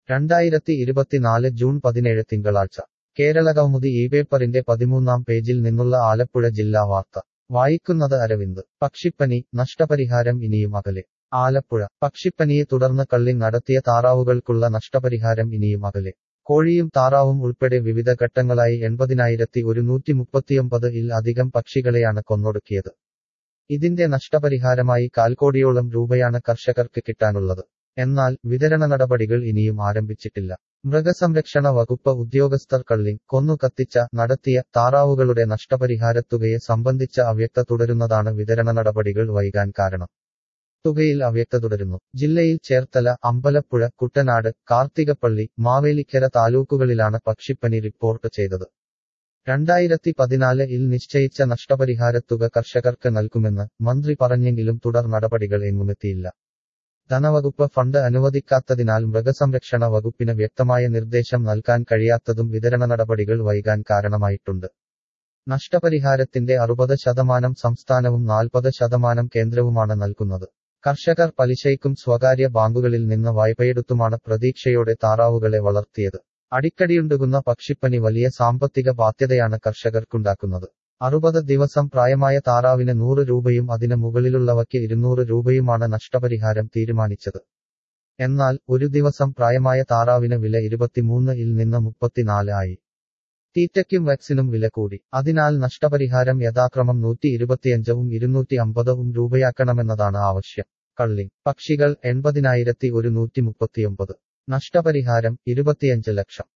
രണ്ടായിരത്തി ഇരുപത്തിനാല് ജൂൺ പതിനേഴ് തിങ്കളാഴ്ച കേരളകൗമുദി ഈ പേപ്പറിന്റെ പതിമൂന്നാം പേജിൽ നിന്നുള്ള ആലപ്പുഴ ജില്ലാ വാർത്ത വായിക്കുന്നത് അരവിന്ദ് പക്ഷിപ്പനി നഷ്ടപരിഹാരം ഇനിയും അകലെ ആലപ്പുഴ പക്ഷിപ്പനിയെ തുടർന്ന് കള്ളി നടത്തിയ താറാവുകൾക്കുള്ള നഷ്ടപരിഹാരം ഇനിയും അകലെ കോഴിയും താറാവും ഉൾപ്പെടെ വിവിധ ഘട്ടങ്ങളായി എൺപതിനായിരത്തി ഒരുന്നൂറ്റി മുപ്പത്തിയൊമ്പത് ഇൽ അധികം പക്ഷികളെയാണ് കൊന്നൊടുക്കിയത് ഇതിന്റെ നഷ്ടപരിഹാരമായി കാൽക്കോടിയോളം രൂപയാണ് കർഷകർക്ക് കിട്ടാനുള്ളത് എന്നാൽ വിതരണ നടപടികൾ ഇനിയും ആരംഭിച്ചിട്ടില്ല മൃഗസംരക്ഷണ വകുപ്പ് ഉദ്യോഗസ്ഥർ കള്ളി കൊന്നു കത്തിച്ച നടത്തിയ താറാവുകളുടെ നഷ്ടപരിഹാരത്തുകയെ സംബന്ധിച്ച അവ്യക്ത തുടരുന്നതാണ് വിതരണ നടപടികൾ വൈകാൻ കാരണം തുകയിൽ അവ്യക്ത തുടരുന്നു ജില്ലയിൽ ചേർത്തല അമ്പലപ്പുഴ കുട്ടനാട് കാർത്തികപ്പള്ളി മാവേലിക്കര താലൂക്കുകളിലാണ് പക്ഷിപ്പനി റിപ്പോർട്ട് ചെയ്തത് രണ്ടായിരത്തി പതിനാല് ഇൽ നിശ്ചയിച്ച നഷ്ടപരിഹാരത്തുക കർഷകർക്ക് നൽകുമെന്ന് മന്ത്രി പറഞ്ഞെങ്കിലും തുടർ നടപടികൾ എങ്ങുമെത്തിയില്ല ധനവകുപ്പ് ഫണ്ട് അനുവദിക്കാത്തതിനാൽ മൃഗസംരക്ഷണ വകുപ്പിന് വ്യക്തമായ നിർദ്ദേശം നൽകാൻ കഴിയാത്തതും വിതരണ നടപടികൾ വൈകാൻ കാരണമായിട്ടുണ്ട് നഷ്ടപരിഹാരത്തിന്റെ അറുപത് ശതമാനം സംസ്ഥാനവും നാൽപ്പത് ശതമാനം കേന്ദ്രവുമാണ് നൽകുന്നത് കർഷകർ പലിശയ്ക്കും സ്വകാര്യ ബാങ്കുകളിൽ നിന്ന് വായ്പയെടുത്തുമാണ് പ്രതീക്ഷയോടെ താറാവുകളെ വളർത്തിയത് അടിക്കടിയുണ്ടാകുന്ന പക്ഷിപ്പനി വലിയ സാമ്പത്തിക ബാധ്യതയാണ് കർഷകർക്കുണ്ടാക്കുന്നത് അറുപത് ദിവസം പ്രായമായ താറാവിന് നൂറ് രൂപയും അതിന് മുകളിലുള്ളവയ്ക്ക് ഇരുന്നൂറ് രൂപയുമാണ് നഷ്ടപരിഹാരം തീരുമാനിച്ചത് എന്നാൽ ഒരു ദിവസം പ്രായമായ താറാവിന് വില ഇരുപത്തിമൂന്ന് ഇൽ നിന്ന് മുപ്പത്തിനാല് ആയി തീറ്റയ്ക്കും വാക്സിനും വില കൂടി അതിനാൽ നഷ്ടപരിഹാരം യഥാക്രമം നൂറ്റി ഇരുപത്തിയഞ്ചവും ഇരുന്നൂറ്റി അമ്പതവും രൂപയാക്കണമെന്നതാണ് ആവശ്യം കള്ളി പക്ഷികൾ എൺപതിനായിരത്തി ഒരുന്നൂറ്റി മുപ്പത്തിയൊമ്പത് നഷ്ടപരിഹാരം ഇരുപത്തിയഞ്ച് ലക്ഷം